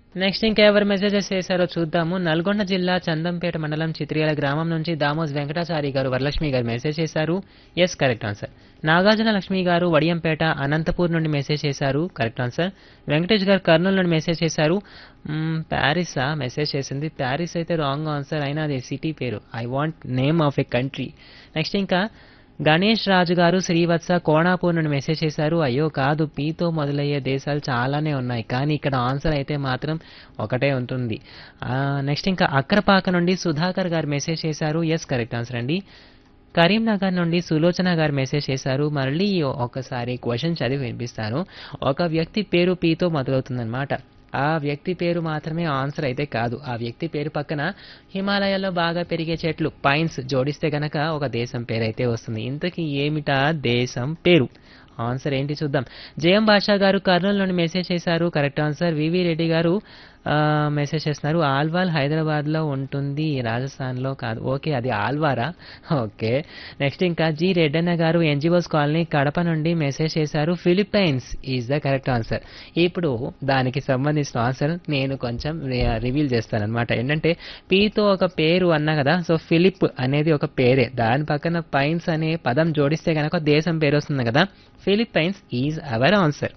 next ఇంకెవరు messages చేశారో చూద్దాము నల్గొండ జిల్లా చందంపేట మండలం చిత్రియాల గ్రామం నుంచి దామోస్ వెంకటాచారి గారు వరలక్ష్మి గారు మెసేజ్ చేశారు yes correct answer Nagarjuna Lakshmi garu Vadiyampeta Anantapur నుండి మెసేజ్ చేశారు కరెక్ట్ ఆన్సర్ వెంకటేష్ గారు కర్నూలు నుండి మెసేజ్ చేశారు మ్మ్, ప్యారిసా మెసేజ్ చేసింది ప్యారిస్ అయితే రాంగ్ ఆన్సర్ అయినా అది సిటీ పేరు I want name of a country next ఇంకా గణేష్ రాజు గారు శ్రీవత్స కోణాపూర్ నుండి మెసేజ్ చేశారు అయ్యో కాదు పీతో మొదలయ్యే దేశాలు చాలానే ఉన్నాయి కానీ ఇక్కడ ఆన్సర్ అయితే మాత్రం ఒకటే ఉంటుంది నెక్స్ట్ ఇంకా అక్రపాక నుండి సుధాకర్ గారు మెసేజ్ చేశారు ఎస్ కరెక్ట్ ఆన్సర్ అండి కరీంనగర్ నుండి సులోచన గారు మెసేజ్ చేశారు మళ్ళీ ఒకసారి క్వశ్చన్ చదివి వినిపిస్తాను ఒక వ్యక్తి పేరు పీతో మొదలవుతుందన్నమాట ఆ వ్యక్తి పేరు మాత్రమే ఆన్సర్ అయితే కాదు ఆ వ్యక్తి పేరు పక్కన హిమాలయాల్లో బాగా పెరిగే చెట్లు పైన్స్ జోడిస్తే గనక ఒక దేశం పేరు అయితే వస్తుంది ఇంతకీ ఏమిటా దేశం పేరు ఆన్సర్ ఏంటి చూద్దాం జయం బాషా గారు కర్నూలు నుండి మెసేజ్ చేశారు కరెక్ట్ ఆన్సర్ వివి రెడ్డి గారు ఆ, మెసేజ్ చేస్తున్నారు ఆల్వాల్ హైదరాబాద్లో ఉంటుంది రాజస్థాన్లో కాదు ఓకే అది ఆల్వారా ఓకే నెక్స్ట్ ఇంకా G Reddanna garu NGOs colony Kadapa నుండి మెసేజ్ చేశారు Philippines is the correct answer ఇప్పుడు దానికి సంబంధించిన ఆన్సర్ నేను కొంచెం రివీల్ చేస్తాను అనమాట ఏంటంటే పీతో ఒక పేరు అన్నా కదా సో ఫిలిప్ అనేది ఒక పేరే దాని పక్కన పైన్స్ అనే పదం జోడిస్తే కనుక దేశం పేరు వస్తుంది కదా ఫిలిప్పైన్స్ ఈజ్ అవర్ ఆన్సర్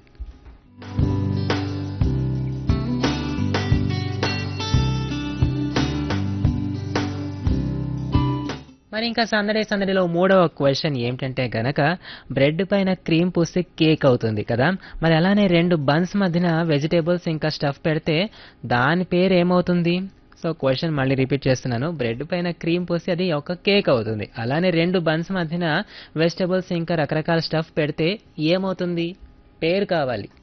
మరి ఇంకా సందడి సందడిలో మూడవ క్వశ్చన్ ఏమిటంటే గనక బ్రెడ్ పైన క్రీమ్ పూస్తే కేక్ అవుతుంది కదా మరి అలానే రెండు బన్స్ మధ్యన వెజిటేబుల్స్ ఇంకా స్టఫ్ పెడితే దాని పేరు ఏమవుతుంది సో క్వశ్చన్ మళ్ళీ రిపీట్ చేస్తున్నాను బ్రెడ్ పైన క్రీమ్ పోసి అది ఒక కేక్ అవుతుంది అలానే రెండు బన్స్ మధ్యన వెజిటేబుల్స్ ఇంకా రకరకాల స్టఫ్ పెడితే ఏమవుతుంది పేరు కావాలి